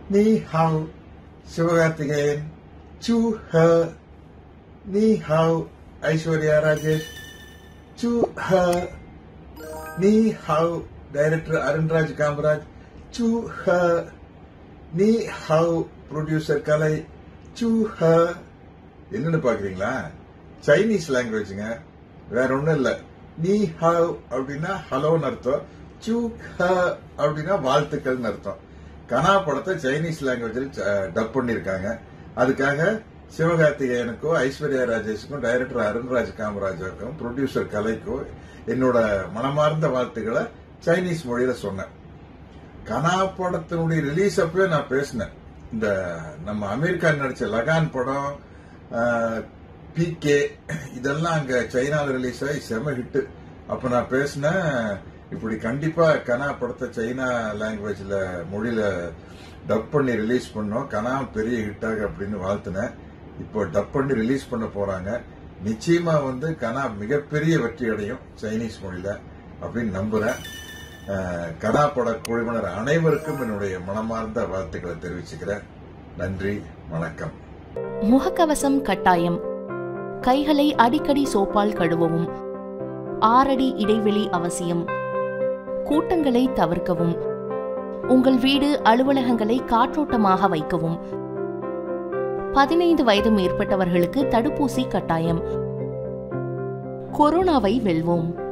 நீ ஹவ் சிவகார்த்திகேயன் சு ஹ நீ ஹவ் ஐஸ்வர்யா ராஜேஷ் சு ஹ நீ ஹவ் டைரக்டர் அருண்ராஜ் காமராஜ் சு ஹ நீ ஹவ் ப்ரொடியூசர் கலை சு ஹ என்னன்னு பாக்குறீங்களா சைனீஸ் லாங்குவேஜுங்க வேற ஒண்ணும் இல்ல நீ ஹவ் அப்படின்னா ஹலோன்னு அர்த்தம் சு ஹ அப்படின்னா வாழ்த்துக்கள்னு அர்த்தம் கனா படத்தை சைனீஸ் லாங்குவேஜில் டப் பண்ணிருக்காங்க அதுக்காக சிவகார்த்திகேயனுக்கோ ஐஸ்வர்யா ராஜேஷுக்கும் டைரக்டர் அருண்ராஜ் காமராஜுக்கும் ப்ரொடியூசர் கலைக்கோ என்னோட மனமார்ந்த வாழ்த்துக்களை சைனீஸ் மொழியில சொன்னேன் கனா படத்தினுடைய ரிலீஸ் அப்பவே நான் பேசினேன் இந்த நம்ம அமீர் கான் நடிச்ச லகான் படம் பிகே இதெல்லாம் அங்க சைனால ரிலீஸ் ஆகி செம ஹிட் அப்ப நான் பேசினேன் இப்படி கண்டிப்பா கனா படத்தை சைனா லாங்குவேஜ்ல மொழியில டப் பண்ணி ரிலீஸ் பண்ணோம் கனா பெரிய ஹிட் ஆக அப்படின்னு வாழ்த்தினேன் இப்போ டப் பண்ணி ரிலீஸ் பண்ண போறாங்க நிச்சயமா வந்து கனா மிகப்பெரிய வெற்றி அடையும் சைனீஸ் மொழியில அப்படின்னு நம்புறேன் அஹ், கனா பட குழுவினர் அனைவருக்கும் என்னுடைய மனமார்ந்த வாழ்த்துக்களை தெரிவிச்சுக்கிறேன் நன்றி வணக்கம் முகக்கவசம் கட்டாயம் கைகளை அடிக்கடி சோப்பால் கழுவவும் ஆறடி இடைவெளி அவசியம் கூட்டங்களை தவிர்க்கவும் உங்கள் வீடு அலுவலகங்களை காற்றோட்டமாக வைக்கவும் பதினைந்து வயது மேற்பட்டவர்களுக்கு தடுப்பூசி கட்டாயம் கொரோனாவை வெல்வோம்